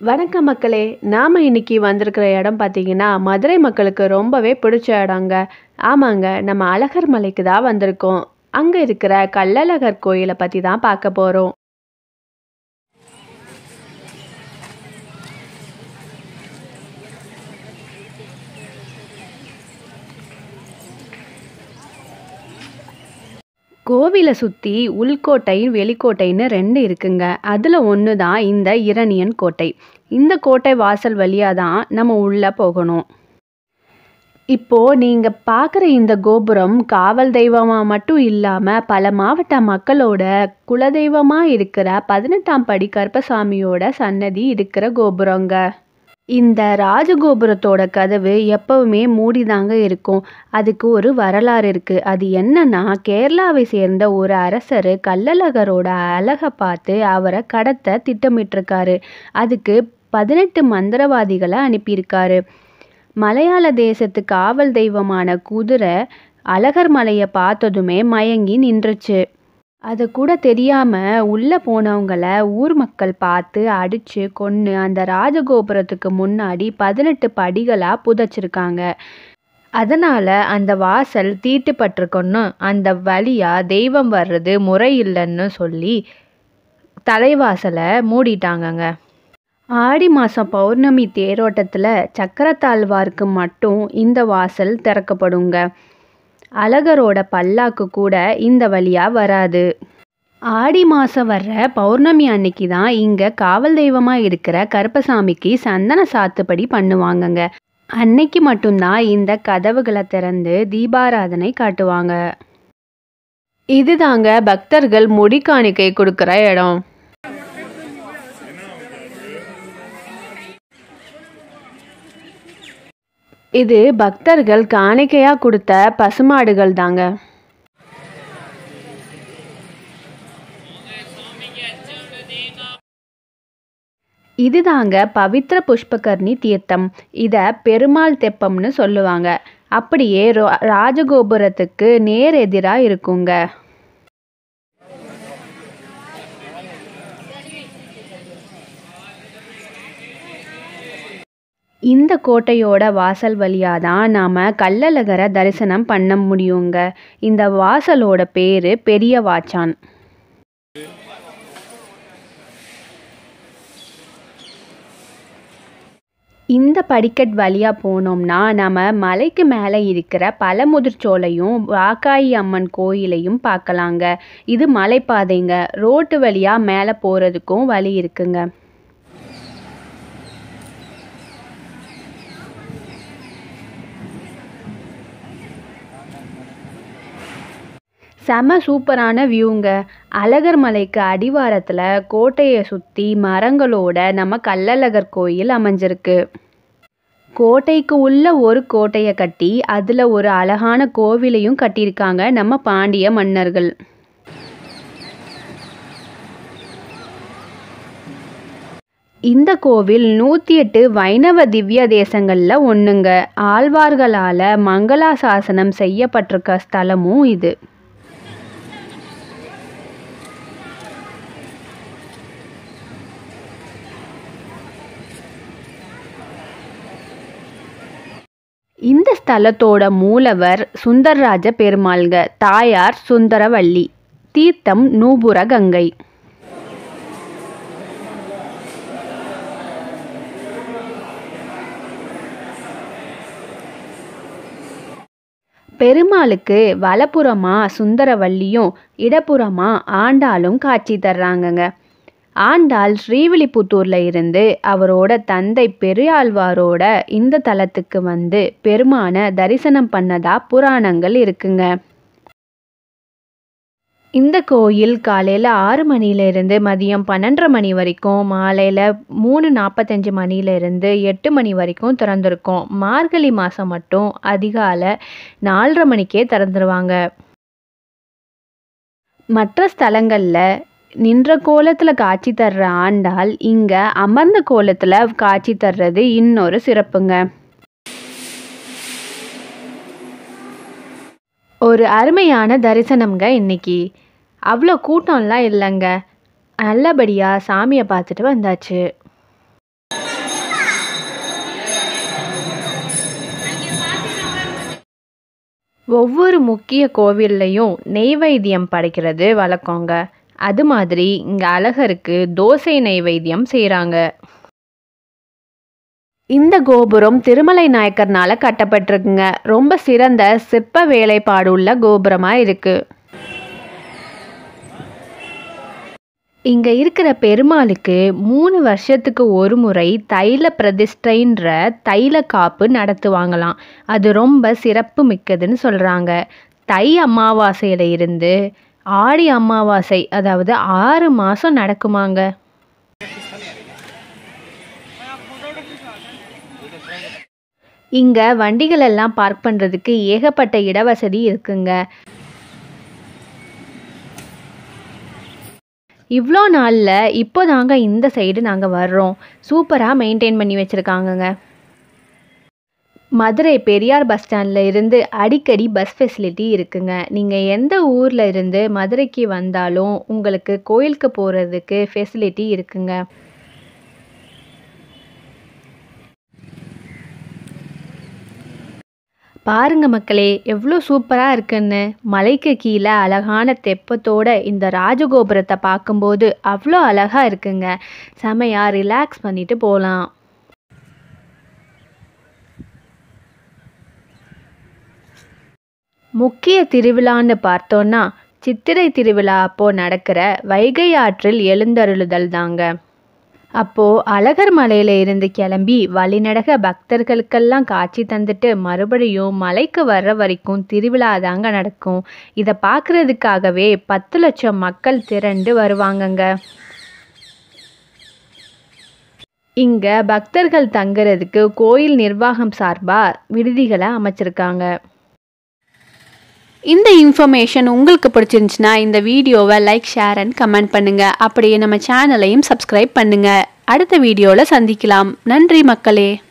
வணக்கம் மக்களே நாம் இன்னைக்கு வந்திருக்கிற இடம் பார்த்தீங்கன்னா மதுரை மக்களுக்கு ரொம்பவே பிடிச்ச இடங்க ஆமாங்க நம்ம அழகர் மலைக்கு தான் வந்திருக்கோம் அங்கே இருக்கிற கள்ளழகர் கோயிலை பற்றி தான் பார்க்க போகிறோம் கோவிலை சுற்றி உள்கோட்டை வெளிக்கோட்டைன்னு ரெண்டு இருக்குங்க அதில் ஒன்று தான் இந்த இரணியன் கோட்டை இந்த கோட்டை வாசல் வழியாக தான் நம்ம உள்ளே போகணும் இப்போ நீங்கள் பார்க்குற இந்த கோபுரம் காவல் தெய்வமாக மட்டும் இல்லாமல் பல மாவட்ட மக்களோட குலதெய்வமாக இருக்கிற பதினெட்டாம் படி கருப்பசாமியோட சன்னதி இருக்கிற கோபுரங்க இந்த ராஜகோபுரத்தோட கதவு எப்பவுமே மூடிதாங்க இருக்கும் அதுக்கு ஒரு வரலாறு இருக்கு அது என்னன்னா கேரளாவை சேர்ந்த ஒரு அரசர் கள்ளழகரோட அழகை பார்த்து அவரை கடத்த திட்டமிட்டிருக்காரு அதுக்கு பதினெட்டு மந்திரவாதிகளை அனுப்பியிருக்காரு மலையாள தேசத்து காவல் தெய்வமான குதிரை அழகர் மலையை பார்த்ததுமே மயங்கி நின்றுச்சு அது கூட தெரியாம உள்ள போனவங்கள ஊர் மக்கள் பார்த்து அடிச்சு கொன்னு அந்த ராஜகோபுரத்துக்கு முன்னாடி பதினெட்டு படிகளா புதைச்சிருக்காங்க அதனால அந்த வாசல் தீட்டுப்பட்டிருக்கொன்னு அந்த வழியா தெய்வம் வர்றது முறை இல்லைன்னு சொல்லி தலைவாசலை மூடிட்டாங்கங்க ஆடி மாதம் பௌர்ணமி தேரோட்டத்தில் சக்கரத்தாழ்வாருக்கு மட்டும் இந்த வாசல் திறக்கப்படுங்க அழகரோட பல்லாக்கு கூட இந்த வழியாக வராது ஆடி மாதம் வர்ற பௌர்ணமி அன்னைக்கு தான் இங்கே காவல் தெய்வமாக இருக்கிற கருப்பசாமிக்கு சந்தன சாத்துப்படி பண்ணுவாங்கங்க அன்னைக்கு மட்டும்தான் இந்த கதவுகளை திறந்து தீபாராதனை காட்டுவாங்க இதுதாங்க பக்தர்கள் முடி காணிக்கை கொடுக்குற இடம் இது பக்தர்கள் காணிக்கையாக கொடுத்த பசுமாடுகள் தாங்க இதுதாங்க பவித்ர புஷ்பகர்ணி தீர்த்தம் இதை பெருமாள் தெப்பம்னு சொல்லுவாங்க அப்படியே ரோ- ராஜகோபுரத்துக்கு நேர் எதிராக இருக்குங்க இந்த கோட்டையோட வாசல் வழியாக தான் நாம் கள்ளழகரை தரிசனம் பண்ண முடியுங்க இந்த வாசலோட பேர் பெரிய வாச்சான் இந்த படிக்கட் வழியாக போனோம்னா நம்ம மலைக்கு மேலே இருக்கிற பழமுதிர்ச்சோலையும் வாக்காயி அம்மன் கோயிலையும் பார்க்கலாங்க இது மலைப்பாதைங்க ரோட்டு வழியாக மேலே போகிறதுக்கும் வழி இருக்குங்க செம சூப்பரான வியூங்க அழகர் மலைக்கு அடிவாரத்தில் கோட்டையை சுற்றி மரங்களோட நம்ம கள்ளழகர் கோயில் அமைஞ்சிருக்கு கோட்டைக்கு உள்ள ஒரு கோட்டையை கட்டி அதில் ஒரு அழகான கோவிலையும் கட்டியிருக்காங்க நம்ம பாண்டிய மன்னர்கள் இந்த கோவில் நூற்றி எட்டு வைணவ திவ்ய தேசங்களில் ஒன்றுங்க ஆழ்வார்களால் மங்களாசாசனம் செய்யப்பட்டிருக்க ஸ்தலமும் இது இந்த ஸ்தலத்தோட மூலவர் சுந்தரராஜ பெருமாள்க தாயார் சுந்தரவள்ளி தீர்த்தம் நூபுர கங்கை பெருமாளுக்கு வலப்புறமா சுந்தரவல்லியும் இடப்புறமா ஆண்டாளும் காட்சி தர்றாங்கங்க ஆண்டாள் ஸ்ரீவில்லிபுத்தூர்ல இருந்து அவரோட தந்தை பெரியாழ்வாரோட இந்த தலத்துக்கு வந்து பெருமான தரிசனம் பண்ணதா புராணங்கள் இருக்குங்க இந்த கோயில் காலையில் ஆறு மணியிலிருந்து மதியம் பன்னெண்டரை மணி வரைக்கும் மாலையில் மூணு நாற்பத்தஞ்சு மணியிலிருந்து எட்டு மணி வரைக்கும் திறந்திருக்கும் மார்கழி மாதம் மட்டும் அதிகாலை நாலரை மணிக்கே திறந்துருவாங்க மற்ற ஸ்தலங்களில் நின்ற கோலத்தில் காட்சி தர்ற ஆண்டாள் இங்கே அமர்ந்த கோலத்தில் காட்சி தர்றது இன்னொரு சிறப்புங்க ஒரு அருமையான தரிசனம்ங்க இன்னைக்கு அவ்வளோ கூட்டம்லாம் இல்லைங்க நல்லபடியாக சாமியை பார்த்துட்டு வந்தாச்சு ஒவ்வொரு முக்கிய கோவில்லையும் நெய்வேத்தியம் படைக்கிறது வழக்கங்க அது மாதிரி இங்கே அழகருக்கு தோசை நெய்வேத்தியம் செய்கிறாங்க இந்த கோபுரம் திருமலை நாயக்கர்னால கட்டப்பட்டிருக்குங்க ரொம்ப சிறந்த சிற்ப வேலைப்பாடு உள்ள கோபுரமாக இருக்கு இங்கே இருக்கிற பெருமாளுக்கு மூணு வருஷத்துக்கு ஒரு முறை தைல பிரதிஷ்டைன்ற தைல காப்பு நடத்துவாங்களாம் அது ரொம்ப சிறப்பு மிக்கதுன்னு சொல்கிறாங்க தை அமாவாசையில இருந்து ஆடி அமாவாசை அதாவது ஆறு மாதம் நடக்குமாங்க இங்கே வண்டிகள் எல்லாம் பார்க் பண்ணுறதுக்கு ஏகப்பட்ட இடவசதி இருக்குங்க இவ்வளோ நாளில் இப்போ தாங்க இந்த சைடு நாங்கள் வர்றோம் சூப்பராக மெயின்டைன் பண்ணி வச்சுருக்காங்கங்க மதுரை பெரியார் பஸ் ஸ்டாண்டில் இருந்து அடிக்கடி பஸ் ஃபெசிலிட்டி இருக்குங்க நீங்கள் எந்த ஊரில் இருந்து மதுரைக்கு வந்தாலும் உங்களுக்கு கோயிலுக்கு போகிறதுக்கு ஃபெசிலிட்டி இருக்குங்க பாருங்க மக்களே எவ்வளோ சூப்பராக இருக்குன்னு மலைக்கு கீழே அழகான தெப்பத்தோட இந்த ராஜகோபுரத்தை பார்க்கும்போது அவ்வளோ அழகாக இருக்குங்க செமையாக ரிலாக்ஸ் பண்ணிட்டு போகலாம் முக்கிய திருவிழான்னு பார்த்தோன்னா சித்திரை திருவிழா அப்போ நடக்கிற வைகை ஆற்றில் எழுந்தருளுதல் தாங்க அப்போது அழகர் மலையில இருந்து கிளம்பி வழிநடக பக்தர்களுக்கெல்லாம் காட்சி தந்துட்டு மறுபடியும் மலைக்கு வர்ற வரைக்கும் திருவிழா தாங்க நடக்கும் இதை பார்க்கறதுக்காகவே பத்து லட்சம் மக்கள் திரண்டு வருவாங்கங்க இங்கே பக்தர்கள் தங்குறதுக்கு கோயில் நிர்வாகம் சார்பாக விடுதிகளை அமைச்சிருக்காங்க இந்த இன்ஃபர்மேஷன் உங்களுக்கு பிடிச்சிருந்துச்சுன்னா இந்த வீடியோவை லைக் ஷேர் அண்ட் கமெண்ட் பண்ணுங்கள் அப்படியே நம்ம சேனலையும் சப்ஸ்கிரைப் பண்ணுங்கள் அடுத்த வீடியோவில் சந்திக்கலாம் நன்றி மக்களே